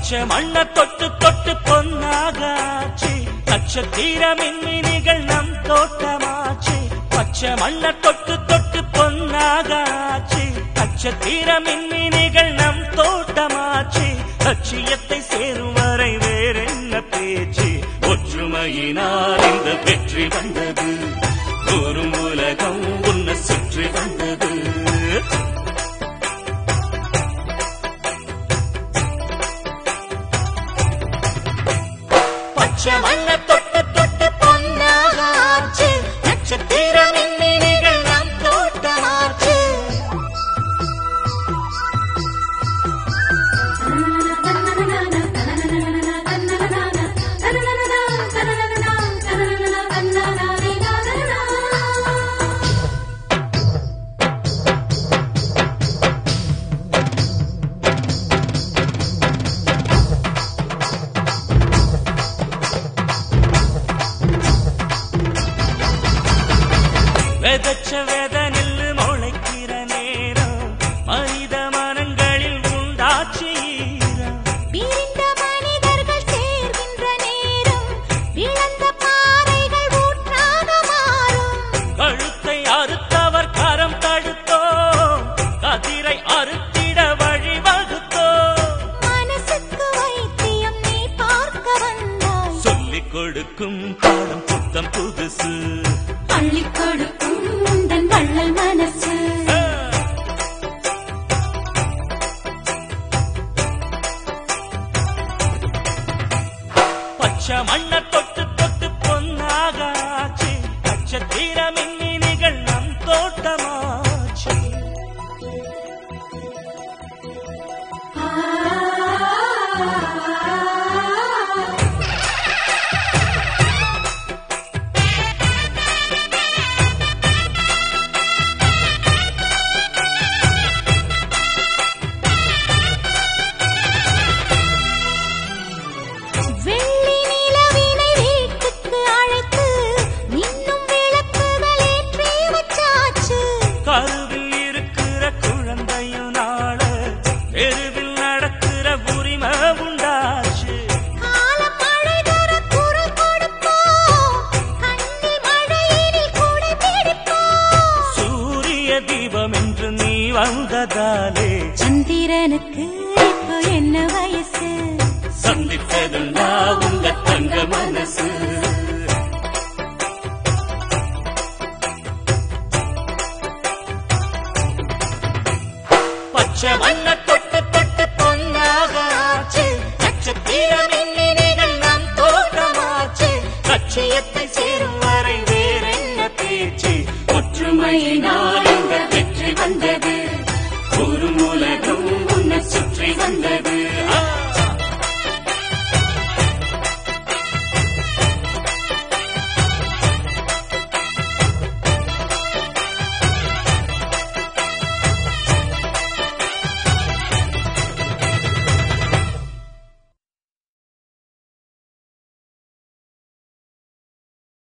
பச்சை மண்ண தொட்டு தொட்டு பொன்னாகாச்சு நட்சத்திர மின்மினிகள் நம் தோட்டமாச்சு பச்சை மண்ண தொட்டு தொட்டு பொன்னாகாச்சு நட்சத்திர மின்மினிகள் நம் தோட்டமாச்சு லட்சியத்தை சேரும் வரை வேறென்ன பேச்சு ஒற்றுமையினால் இந்த வெற்றி வந்தது ஒரு உலகம் உன்னை சுற்றி வந்தது பச்சை மண்ண தொட்டு தொட்டு பொன்னாகாச்சு நட்சத்திர மின்மினிகள் நம் தோட்டமாச்சு விதைச்ச வித நெல்லு முளைக்கிற நேரம் மனித மனங்களில் உண்டாச்சு ஈரம். பிரிந்த மனிதர்கள் சேர்கின்ற நேரம் இழந்த பாறைகள் ஊற்றாக மாறும் கழுத்தை அறுத்தவர் கரம் தடுத்தோ கதிரை அறுத்திட வழிவகுத்தோ மனசுக்கு வைத்தியம் நீ பார்க்க வந்தாய் சொல்லிக் கொடுக்கும் பாடம் புத்தம் புதுசு அள்ளிக் கொடுக்கும் உந்தன் வள்ளல் மனசு ஆ. பச்சை மண்ண தொட்டு தொட்டு பொன்னாகாச்சு நட்சத்திர மின்மினிகள் நம் தோட்டமாச்சு வெள்ளி நிலவினை வீட்டுக்கு அழைத்து இன்னும் விளக்குகள் ஏற்றி வச்சாச்சு கருவில் இருக்கிற குழந்தையும் நாள தெருவில் நடக்கிற உரிமை உண்டாச்சு காலம் மழை தர குரல் கொடுப்போம் கண்ணில் மழையினில் கூடை பிடிப்போம் சூரிய தீபம் என்று நீ வந்ததாலே சந்திரனுக்கு இப்போ என்ன வயசு சந்தித்ததுண்டா உங்க தங்க மனசு பச்சை மண்ண தொட்டு தொட்டு பொன்னாகாச்சு நட்சத்திர மின்னினிகள் நம் தோட்டமாச்சு லட்சியத்தை